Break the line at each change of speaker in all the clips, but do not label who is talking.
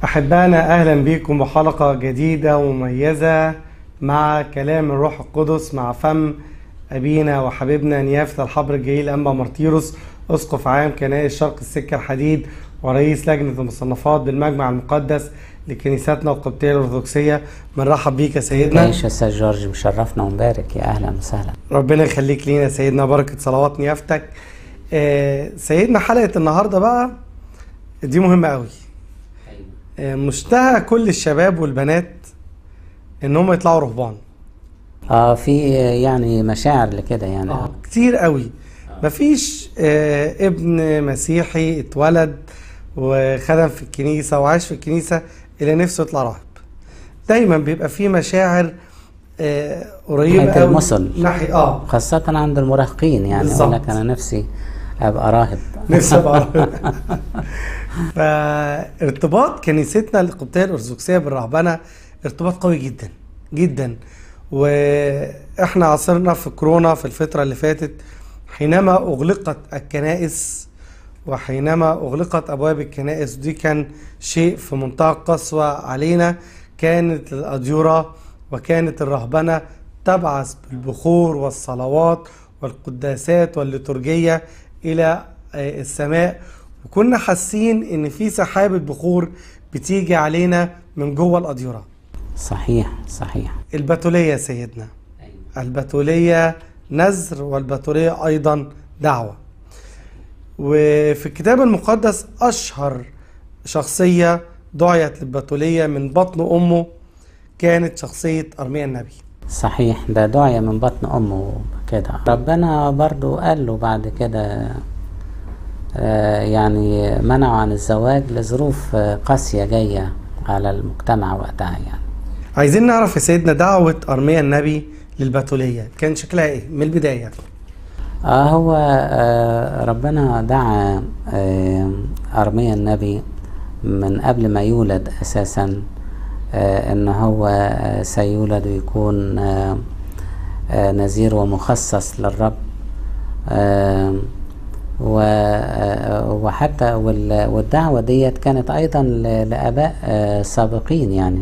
أحبائنا أهلا بكم بحلقة جديدة ومميزة مع كلام الروح القدس مع فم أبينا وحبيبنا نيافة الحبر الجليل أنبا مرتيروس أسقف عام كنائس شرق السكة الحديد ورئيس لجنة المصنفات بالمجمع المقدس لكنيستنا القبطية الأرثوذكسية بنرحب بيك يا سيدنا
عايش يا استاذ جورج مشرفنا ومبارك يا اهلا وسهلا
ربنا يخليك لينا يا سيدنا بركة صلوات نيافتك آه، سيدنا حلقة النهاردة بقى دي مهمة قوي آه، مشتهى كل الشباب والبنات ان هم يطلعوا رهبان
اه في يعني مشاعر لكده يعني
اه كتير قوي مفيش آه، ابن مسيحي اتولد وخدم في الكنيسة وعاش في الكنيسة اللي نفسه يطلع راهب دايما بيبقى في مشاعر آه، قريبة
ناحية
قوي
المثل.
ناحية اه
خاصة عند المراهقين يعني
بالظبط.
يقول لك انا نفسي ابقى راهب
نفسي ابقى فارتباط كنيستنا القبطيه الارثوذكسيه بالرهبنه ارتباط قوي جدا جدا واحنا عاصرنا في كورونا في الفتره اللي فاتت حينما اغلقت الكنائس وحينما اغلقت ابواب الكنائس دي كان شيء في منتهى القسوه علينا كانت الاديره وكانت الرهبنه تبعث بالبخور والصلوات والقداسات والليتورجيه الى آه، السماء وكنا حاسين ان في سحابه بخور بتيجي علينا من جوه الاديره
صحيح صحيح
البتوليه يا سيدنا البتوليه نذر والبتوليه ايضا دعوه وفي الكتاب المقدس اشهر شخصيه دعيت للبتوليه من بطن امه كانت شخصيه ارميا النبي
صحيح ده دعية من بطن امه كده ربنا برضو قال له بعد كده آه، يعني منعه عن الزواج لظروف آه، قاسية جاية على المجتمع وقتها يعني
عايزين نعرف يا سيدنا دعوه ارميا النبي للبتوليه كان شكلها ايه من البدايه
آه هو آه ربنا دعا آه أرميا النبي من قبل ما يولد أساسا آه إن هو آه سيولد ويكون آه آه نذير ومخصص للرب آه و- آه، وحتى وال- والدعوة ديت كانت أيضا ل- لآباء آه سابقين يعني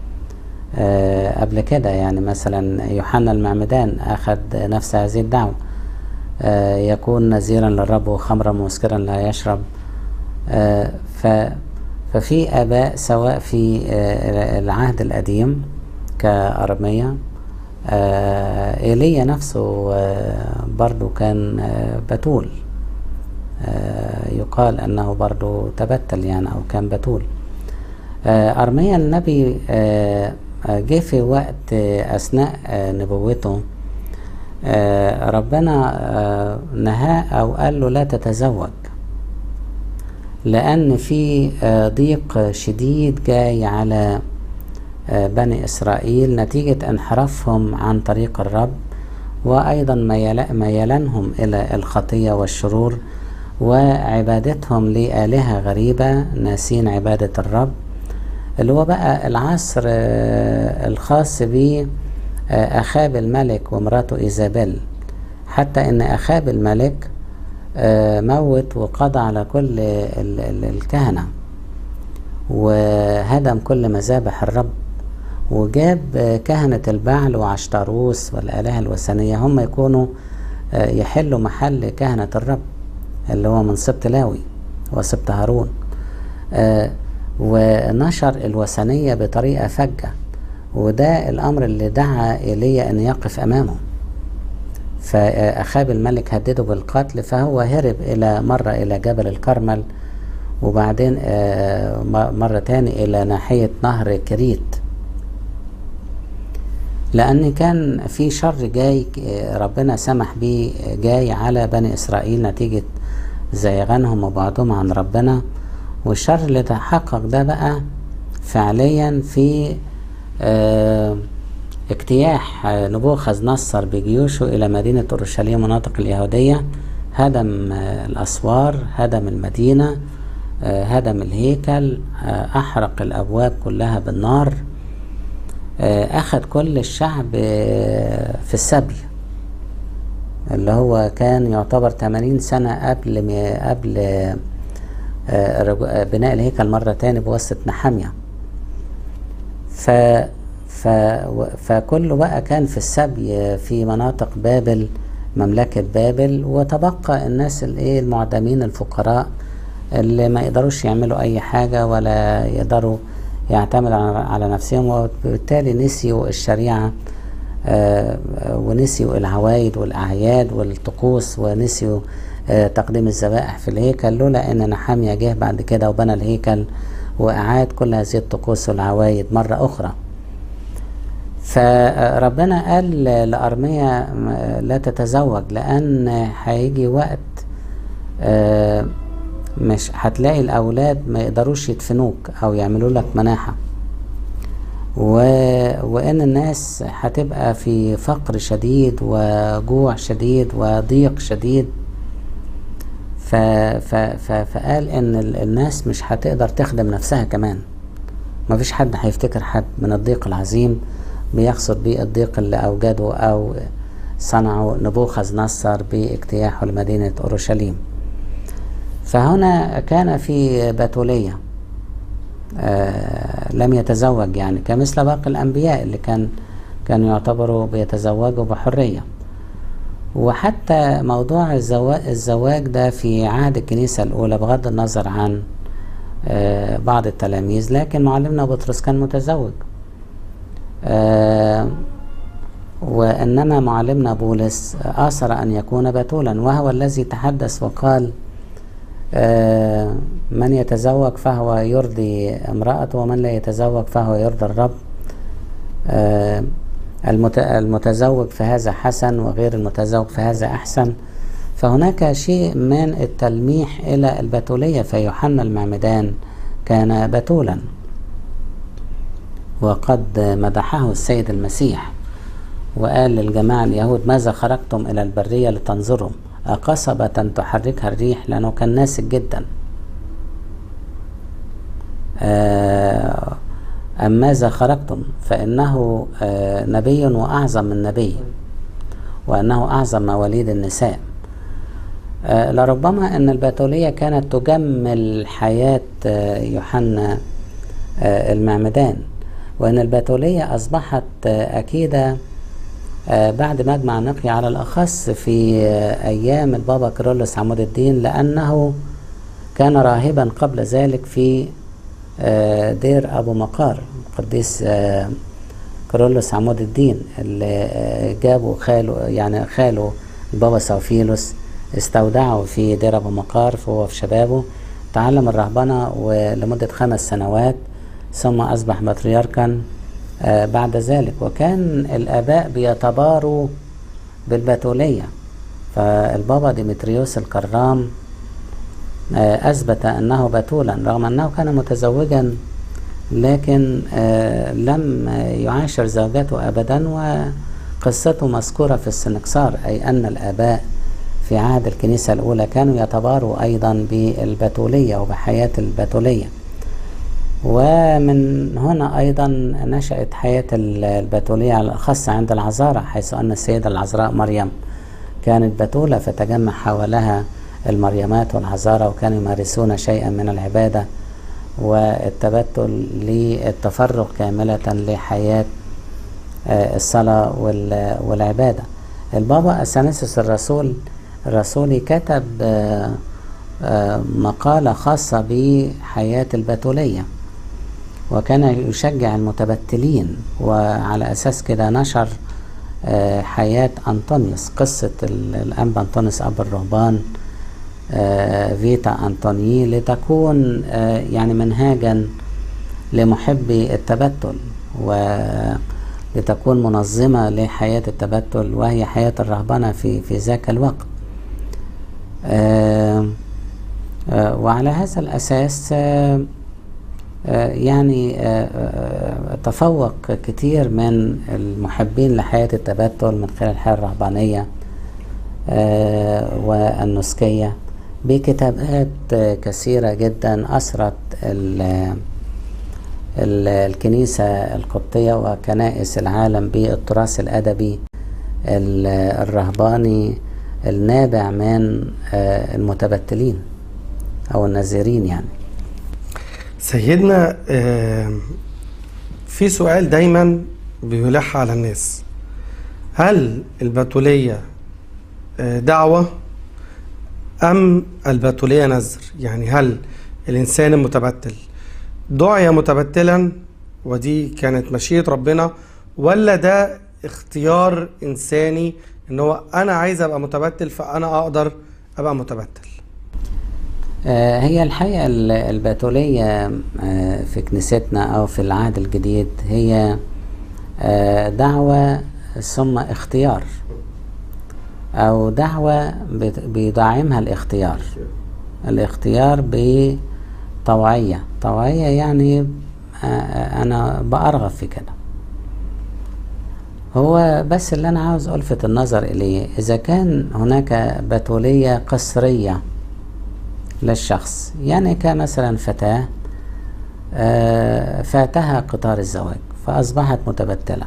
آه، قبل كده يعني مثلا يوحنا المعمدان أخذ نفس هذه الدعوة آه، يكون نذيرا للرب وخمرا مسكرا لا يشرب آه، ف- ففي آباء سواء في آه، العهد القديم كأرمية آه، إيليا نفسه آه، برضو كان آه، بتول آه، يقال أنه برضو تبتل يعني أو كان بتول آه، أرميا النبي آه، آه، جه في وقت آه، أثناء آه، نبوته آه، ربنا آه، نهاه أو قال له لا تتزوج لأن في آه، ضيق شديد جاي على آه، بني إسرائيل نتيجة انحرافهم عن طريق الرب وأيضا ميلا- ميلانهم إلى الخطية والشرور وعبادتهم لآلهة غريبة ناسين عبادة الرب اللي هو بقى العصر آه، الخاص ب أخاب الملك ومراته إيزابيل حتى إن أخاب الملك آه، موت وقضى على كل ال- ال- الكهنة وهدم كل مذابح الرب وجاب آه، كهنة البعل وعشتروس والآلهة الوثنية هم يكونوا آه، يحلوا محل كهنة الرب اللي هو من سبط لاوي وسبط هارون آه، ونشر الوثنية بطريقة فجة وده الأمر اللي دعا إيليا أن يقف أمامه فأخاب الملك هدده بالقتل فهو هرب إلى مرة إلى جبل الكرمل وبعدين آه، م- مرة تاني إلى ناحية نهر كريت لأن كان في شر جاي آه، ربنا سمح بيه آه، جاي على بني إسرائيل نتيجة زيغانهم وبعدهم عن ربنا والشر اللي تحقق ده بقى فعليا في آه، اجتياح آه، نبوخذ نصر بجيوشه إلى مدينة أورشليم مناطق اليهودية هدم آه، الأسوار هدم المدينة آه، هدم الهيكل آه، أحرق الأبواب كلها بالنار آه، أخذ كل الشعب آه، في السبي اللي هو كان يعتبر 80 سنة قبل م- قبل آه، رجو- آه، بناء الهيكل مرة تاني بواسطة نحامية ف ف و- فكله بقى كان في السبي في مناطق بابل مملكة بابل وتبقى الناس الايه المعدمين الفقراء اللي ما يقدروش يعملوا اي حاجة ولا يقدروا يعتمدوا على على نفسهم وبالتالي نسيوا الشريعة آه، ونسيوا العوايد والأعياد والطقوس ونسيوا آه، تقديم الذبائح في الهيكل لولا أن نحامية جه بعد كده وبنى الهيكل وأعاد كل هذه الطقوس والعوايد مرة أخرى فربنا قال لأرميا لا تتزوج لأن هيجي وقت آه، مش هتلاقي الأولاد ما يقدروش يدفنوك أو يعملوا لك مناحة و... وان الناس هتبقى في فقر شديد وجوع شديد وضيق شديد ف... ف... ف... فقال ان ال- الناس مش هتقدر تخدم نفسها كمان مفيش حد هيفتكر حد من الضيق العظيم بيقصد بيه الضيق اللي اوجده او صنعه نبوخذ نصر باجتياحه لمدينة اورشليم فهنا كان في بتوليه آه، لم يتزوج يعني كمثل باقي الأنبياء اللي كان كانوا يعتبروا بيتزوجوا بحرية وحتى موضوع الزواج, الزواج ده في عهد الكنيسة الأولى بغض النظر عن آه، بعض التلاميذ لكن معلمنا بطرس كان متزوج آه، وإنما معلمنا بولس آثر أن يكون بتولا وهو الذي تحدث وقال آه، من يتزوج فهو يرضي امرأته ومن لا يتزوج فهو يرضي الرب آه، المت- المتزوج فهذا حسن وغير المتزوج فهذا أحسن فهناك شيء من التلميح إلى البتولية فيوحنا المعمدان كان بتولا وقد مدحه السيد المسيح وقال للجماعة اليهود ماذا خرجتم إلى البرية لتنظروا أقصبة تحركها الريح لأنه كان ناسك جدا آه، أم ماذا خرجتم فإنه آه، نبي وأعظم من نبي وأنه أعظم مواليد النساء آه، لربما أن البتولية كانت تجمل حياة آه، يوحنا آه، المعمدان وأن البتولية أصبحت آه، أكيدة آه، بعد مجمع نقي على الأخص في آه، أيام البابا كيرلس عمود الدين لأنه كان راهبا قبل ذلك في آه، دير أبو مقار قديس آه، كيرلس عمود الدين اللي آه، جابوا خاله يعني خاله البابا سوفيلوس استودعه في دير أبو مقار وهو في شبابه تعلم الرهبنة ولمدة خمس سنوات ثم أصبح بطريركا آه، بعد ذلك وكان الآباء بيتباروا بالبتولية فالبابا ديمتريوس الكرام آه، أثبت أنه بتولا رغم أنه كان متزوجا لكن آه، لم يعاشر زوجته أبدا وقصته مذكورة في السنكسار أي أن الآباء في عهد الكنيسة الأولى كانوا يتباروا أيضا بالبتولية وبحياة البتولية ومن هنا أيضا نشأت حياة البتولية على الأخص عند العذارى حيث أن السيدة العذراء مريم كانت بتولة فتجمع حولها المريمات والعذارى وكانوا يمارسون شيئا من العبادة والتبتل للتفرغ كاملة لحياة آه، الصلاة وال- والعبادة البابا أثناسيوس الرسول الرسولي كتب آه، آه، مقالة خاصة بحياة البتولية وكان يشجع المتبتلين وعلى أساس كده نشر آه، حياة أنطونيوس قصة ال- الأنبا أنطونيوس أب الرهبان آه، فيتا أنطونيي لتكون آه، يعني منهاجا لمحبي التبتل ولتكون منظمة لحياة التبتل وهي حياة الرهبنة في في ذاك الوقت آه، آه، وعلى هذا الأساس آه، آه، يعني آه، آه، تفوق كتير من المحبين لحياة التبتل من خلال الحياة الرهبانية آه، والنسكية بكتابات آه، كثيرة جدا أثرت ال- ال- الكنيسة القبطية وكنائس العالم بالتراث الأدبي ال- الرهباني النابع من آه، المتبتلين أو الناذرين يعني
سيدنا آه، في سؤال دايما بيلح على الناس هل البتولية آه، دعوة أم البتولية نذر يعني هل الإنسان المتبتل دعي متبتلا ودي كانت مشيئة ربنا ولا ده اختيار إنساني إن هو أنا عايز أبقى متبتل فأنا أقدر أبقى متبتل
آه، هي الحقيقة ال- البتولية آه، في كنيستنا أو في العهد الجديد هي آه، دعوة ثم اختيار أو دعوة بت- بيدعمها الاختيار الاختيار بطوعية طوعية يعني آه، آه، أنا بأرغب في كده هو بس اللي أنا عاوز ألفت النظر إليه إذا كان هناك بتولية قسرية للشخص يعني كمثلا فتاة آه، فاتها قطار الزواج فأصبحت متبتلة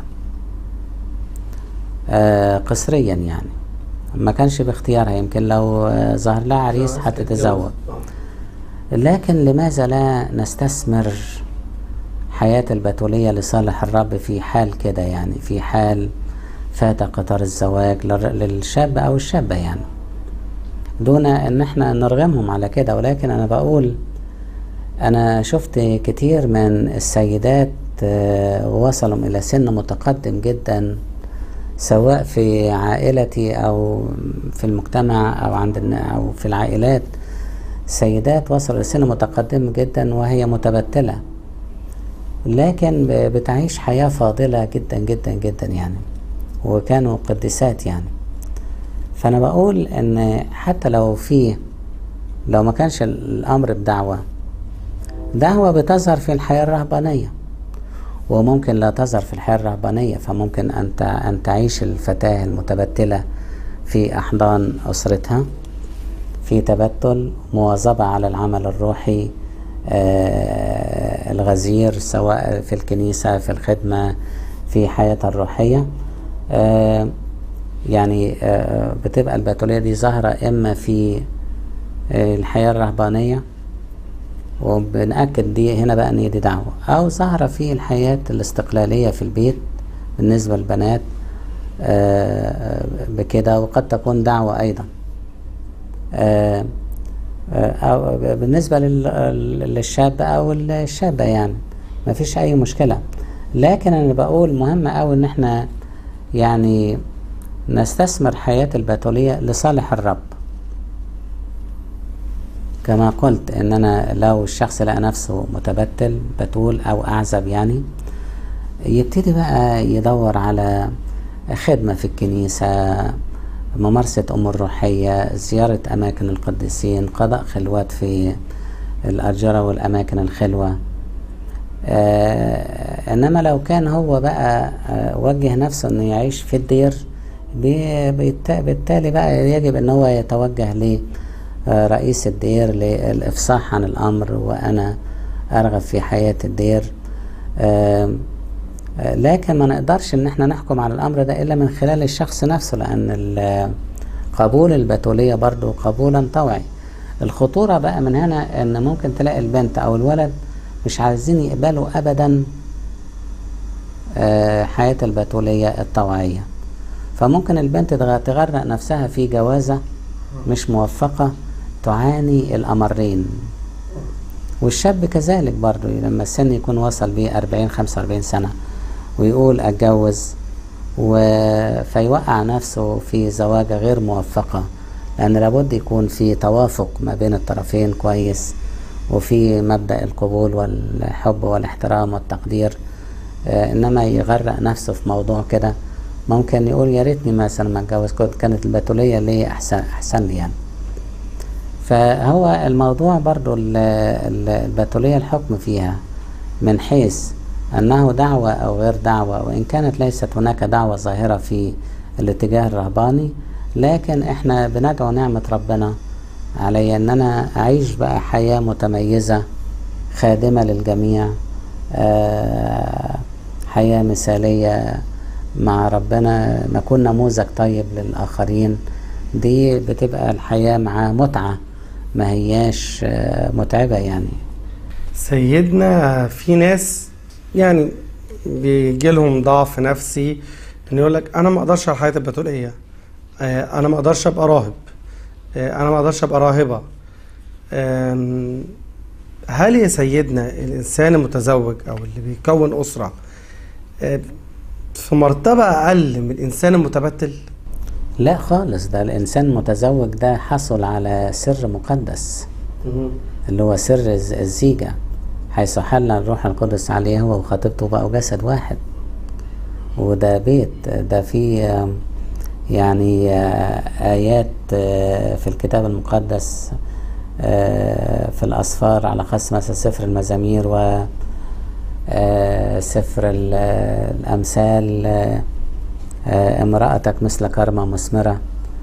آه، قسريا يعني ما كانش باختيارها يمكن لو آه، ظهر لها عريس هتتزوج لكن لماذا لا نستثمر حياة البتولية لصالح الرب في حال كده يعني في حال فات قطار الزواج للر- للشاب أو الشابة يعني دون ان احنا نرغمهم على كده ولكن انا بقول انا شفت كتير من السيدات آه، وصلوا الى سن متقدم جدا سواء في عائلتي او في المجتمع او عند الن- او في العائلات سيدات وصلوا لسن متقدم جدا وهي متبتلة لكن ب- بتعيش حياة فاضلة جدا جدا جدا يعني وكانوا قديسات يعني فانا بقول ان حتى لو في لو ما كانش الامر بدعوة دعوة بتظهر في الحياة الرهبانية وممكن لا تظهر في الحياة الرهبانية فممكن أن تع- أن تعيش الفتاة المتبتلة في أحضان أسرتها في تبتل مواظبة على العمل الروحي آه، الغزير سواء في الكنيسة في الخدمة في حياتها الروحية آه، يعني آه، بتبقى البتولية دي ظاهرة إما في آه، الحياة الرهبانية وبنأكد دي هنا بقى ان هي دي دعوة او ظاهرة في الحياة الاستقلالية في البيت بالنسبة للبنات آه، بكده وقد تكون دعوة ايضا آه، آه، أو بالنسبة لل- للشاب او الشابة يعني ما فيش اي مشكلة لكن انا بقول مهم اوي ان احنا يعني نستثمر حياة البتولية لصالح الرب كما قلت ان انا لو الشخص لقى نفسه متبتل بتول او اعزب يعني يبتدي بقى يدور على خدمة في الكنيسة ممارسة أمور روحية زيارة أماكن القديسين قضاء خلوات في الأرجرة والأماكن الخلوة آه إنما لو كان هو بقى آه وجه نفسه إنه يعيش في الدير بي- بالت- بالتالي بقى يجب إن هو يتوجه ل آه، رئيس الدير للإفصاح عن الأمر وأنا أرغب في حياة الدير آم، آه، لكن ما نقدرش ان احنا نحكم على الامر ده الا من خلال الشخص نفسه لان ال- قبول البتولية برضو قبولا طوعي الخطورة بقى من هنا ان ممكن تلاقي البنت او الولد مش عايزين يقبلوا ابدا آه، حياة البتولية الطوعية فممكن البنت تغ- تغرق نفسها في جوازة مش موفقة تعاني الأمرين والشاب كذلك برضو لما السن يكون وصل بيه 40 45 سنة ويقول أتجوز و... فيوقع نفسه في زواجة غير موفقة لأن لابد يكون في توافق ما بين الطرفين كويس وفي مبدأ القبول والحب والاحترام والتقدير آه، إنما يغرق نفسه في موضوع كده ممكن يقول يا ريتني مثلا ما اتجوز كنت كانت البتولية ليه أحسن أحسن لي يعني فهو الموضوع برضو ال- ال- البتولية الحكم فيها من حيث أنه دعوة أو غير دعوة وإن كانت ليست هناك دعوة ظاهرة في الاتجاه الرهباني لكن إحنا بندعو نعمة ربنا علي أن أنا أعيش بقى حياة متميزة خادمة للجميع آه، حياة مثالية مع ربنا نكون نموذج طيب للآخرين دي بتبقى الحياة مع متعة ما هياش آه، متعبة يعني
سيدنا في ناس يعني بيجي لهم ضعف نفسي ان يقول لك انا ما اقدرش على الحياه البتوليه آه، انا ما اقدرش ابقى راهب آه، انا ما اقدرش ابقى راهبه آم، هل يا سيدنا الانسان المتزوج او اللي بيكون اسره آه، في مرتبه اقل من الانسان المتبتل
لا خالص ده الإنسان المتزوج ده حصل على سر مقدس اللي هو سر الز- الزيجة حيث حل الروح القدس عليه هو وخطيبته بقوا جسد واحد وده بيت ده فيه آم، يعني آه، آيات آه، في الكتاب المقدس آه، في الأسفار على خاص مثلا سفر المزامير و آه، سفر ال- الأمثال آه، آه، امرأتك مثل كرمة مثمرة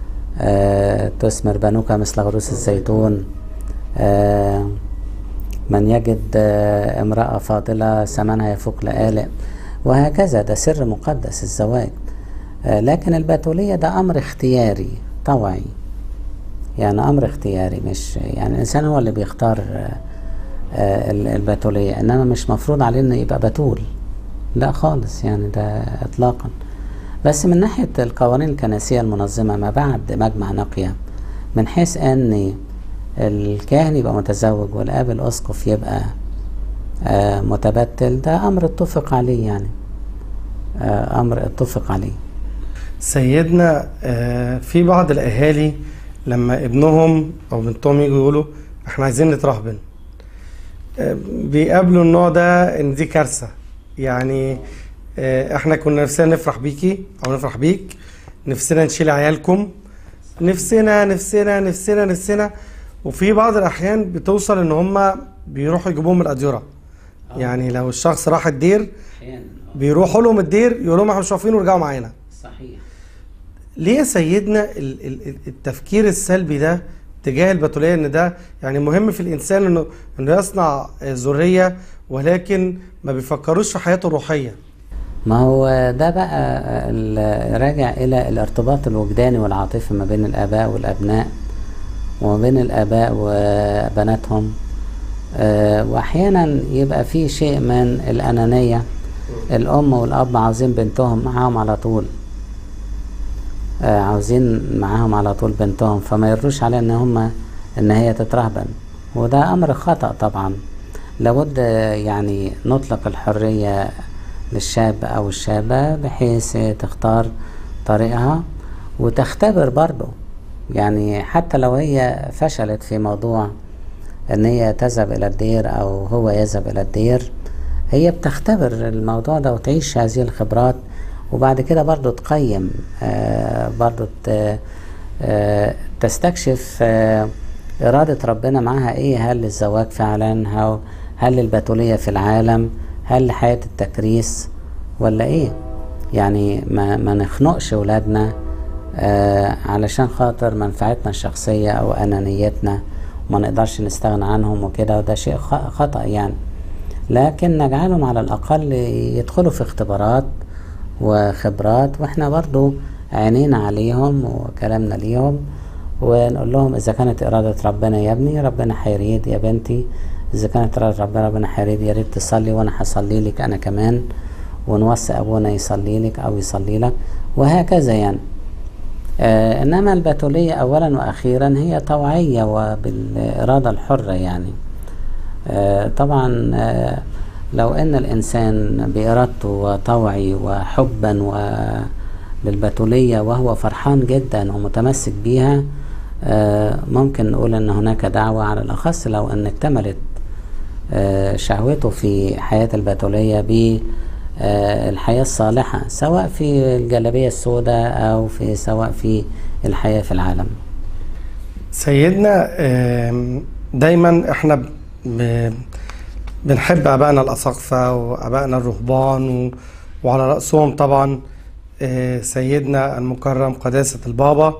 آه، تثمر بنوك مثل غروس الزيتون آه، من يجد آه، امرأة فاضلة ثمنها يفوق لآلئ وهكذا ده سر مقدس الزواج آه، لكن البتولية ده أمر اختياري طوعي يعني أمر اختياري مش يعني الإنسان هو اللي بيختار آه، آه، ال- البتولية إنما مش مفروض عليه إنه يبقى بتول لا خالص يعني ده إطلاقا بس من ناحية القوانين الكنسية المنظمة ما بعد مجمع نقية من حيث أن الكاهن يبقى متزوج والآب الأسقف يبقى آه، متبتل ده أمر اتفق عليه يعني آه، أمر اتفق عليه
سيدنا آه، في بعض الاهالي لما ابنهم او بنتهم يجوا يقولوا احنا عايزين نترهبن آه، بيقابلوا النوع ده ان دي كارثه يعني آه، احنا كنا نفسنا نفرح بيكي او نفرح بيك نفسنا نشيل عيالكم نفسنا نفسنا نفسنا نفسنا وفي بعض الاحيان بتوصل ان هم بيروحوا يجيبوهم من الاديره يعني لو الشخص راح الدير بيروحوا لهم الدير يقولوا لهم احنا مش واقفين ورجعوا معانا
صحيح
ليه يا سيدنا ال- ال- ال- التفكير السلبي ده تجاه البتوليه ان ده يعني مهم في الانسان انه انه يصنع آه، ذريه ولكن ما بيفكروش في حياته الروحيه
ما هو ده بقى ال- راجع إلى الارتباط الوجداني والعاطفي ما بين الآباء والأبناء وما بين الآباء وبناتهم آه، وأحيانا يبقى في شيء من الأنانية الأم والأب عاوزين بنتهم معاهم على طول آه، عاوزين معاهم على طول بنتهم فما يردوش على ان هم ان هي تترهبن وده امر خطأ طبعا لابد آه، يعني نطلق الحرية للشاب او الشابة بحيث تختار طريقها وتختبر برضه يعني حتى لو هي فشلت في موضوع ان هي تذهب الى الدير او هو يذهب الى الدير هي بتختبر الموضوع ده وتعيش هذه الخبرات وبعد كده برضو تقيم آه برضو ت- آه تستكشف آه إرادة ربنا معاها إيه هل الزواج فعلا هل, هل البتولية في العالم هل حياة التكريس ولا إيه يعني ما, ما نخنقش ولادنا آه علشان خاطر منفعتنا الشخصية أو أنانيتنا وما نقدرش نستغنى عنهم وكده وده شيء خ- خطأ يعني لكن نجعلهم على الأقل يدخلوا في اختبارات وخبرات واحنا برضو عينينا عليهم وكلامنا ليهم ونقول لهم إذا كانت إرادة ربنا يا ابني ربنا هيريد يا بنتي إذا كانت إرادة ربنا ربنا هيريد يا ريت تصلي وأنا هصلي لك أنا كمان ونوصي أبونا يصلي لك أو يصلي لك وهكذا يعني آه إنما البتولية أولا وأخيرا هي طوعية وبالإرادة الحرة يعني آه طبعا آه لو ان الانسان بارادته وطوعي وحبا للبتوليه وهو فرحان جدا ومتمسك بيها آه ممكن نقول ان هناك دعوه على الاخص لو ان اكتملت آه شهوته في حياه البتوليه بالحياه الصالحه سواء في الجلابيه السوداء او في سواء في الحياه في العالم
سيدنا آم، دايما احنا ب- بنحب ابائنا الاساقفه وابائنا الرهبان و- وعلى راسهم طبعا آه، سيدنا المكرم قداسه البابا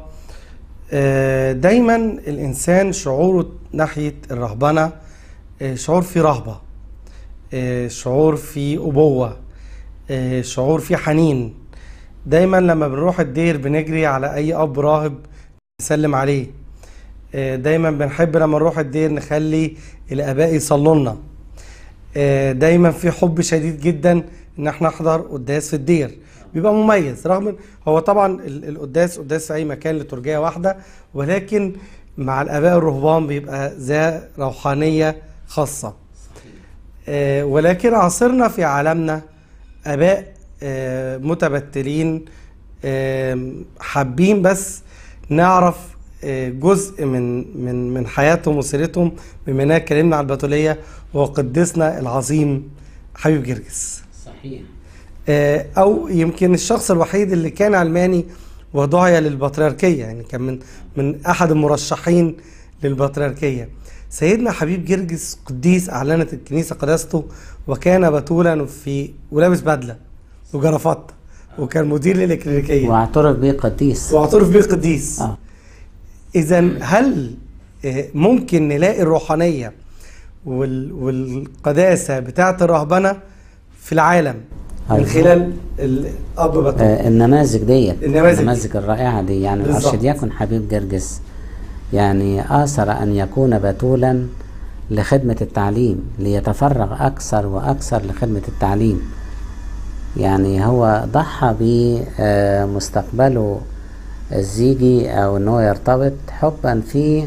آه، دايما الانسان شعوره ناحيه الرهبنه آه، شعور فيه رهبه آه، شعور فيه ابوه آه، شعور فيه حنين دايما لما بنروح الدير بنجري على اي اب راهب نسلم عليه آه، دايما بنحب لما نروح الدير نخلي الاباء يصلوا لنا آه، دايما في حب شديد جدا ان احنا نحضر قداس في الدير بيبقى مميز رغم إن هو طبعا ال- القداس قداس في اي مكان لترجية واحده ولكن مع الاباء الرهبان بيبقى ذا روحانيه خاصه آه، ولكن عاصرنا في عالمنا اباء آه، متبتلين آم، حابين بس نعرف آه، جزء من من من حياتهم وسيرتهم بما اننا اتكلمنا عن البتوليه وقدسنا العظيم حبيب جرجس
صحيح
آه، او يمكن الشخص الوحيد اللي كان علماني ودعي للبطريركيه يعني كان من من احد المرشحين للبطريركيه سيدنا حبيب جرجس قديس اعلنت الكنيسه قداسته وكان بتولا في ولابس بدله وجرافطه وكان مدير للكلينيكيه
واعترف بيه قديس
واعترف بيه قديس
اه
اذا هل آه، ممكن نلاقي الروحانيه وال- والقداسه بتاعه الرهبنه في العالم من
أيوة.
خلال الاب بطول
آه، النماذج ديت
النماذج دي.
النماذج الرائعة دي يعني
بالظبط.
الأرشدياكون حبيب جرجس يعني آثر أن يكون بتولا لخدمة التعليم ليتفرغ أكثر وأكثر لخدمة التعليم يعني هو ضحى بمستقبله الزيجي أو أنه يرتبط حبا في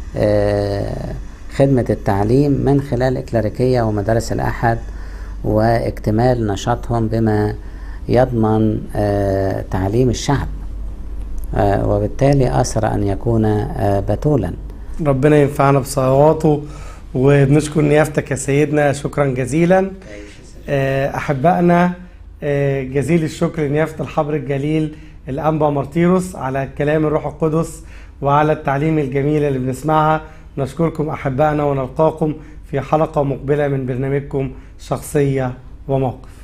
آه، خدمة التعليم من خلال إكليريكية ومدارس الأحد واكتمال نشاطهم بما يضمن آه، تعليم الشعب آه، وبالتالي أثر أن يكون آه، بتولا
ربنا ينفعنا بصلواته وبنشكر نيافتك يا سيدنا شكرا جزيلا آه، احبائنا آه، جزيل الشكر لنيافه الحبر الجليل الانبا مارتيروس على كلام الروح القدس وعلى التعليم الجميله اللي بنسمعها نشكركم احبائنا ونلقاكم في حلقه مقبله من برنامجكم شخصيه وموقف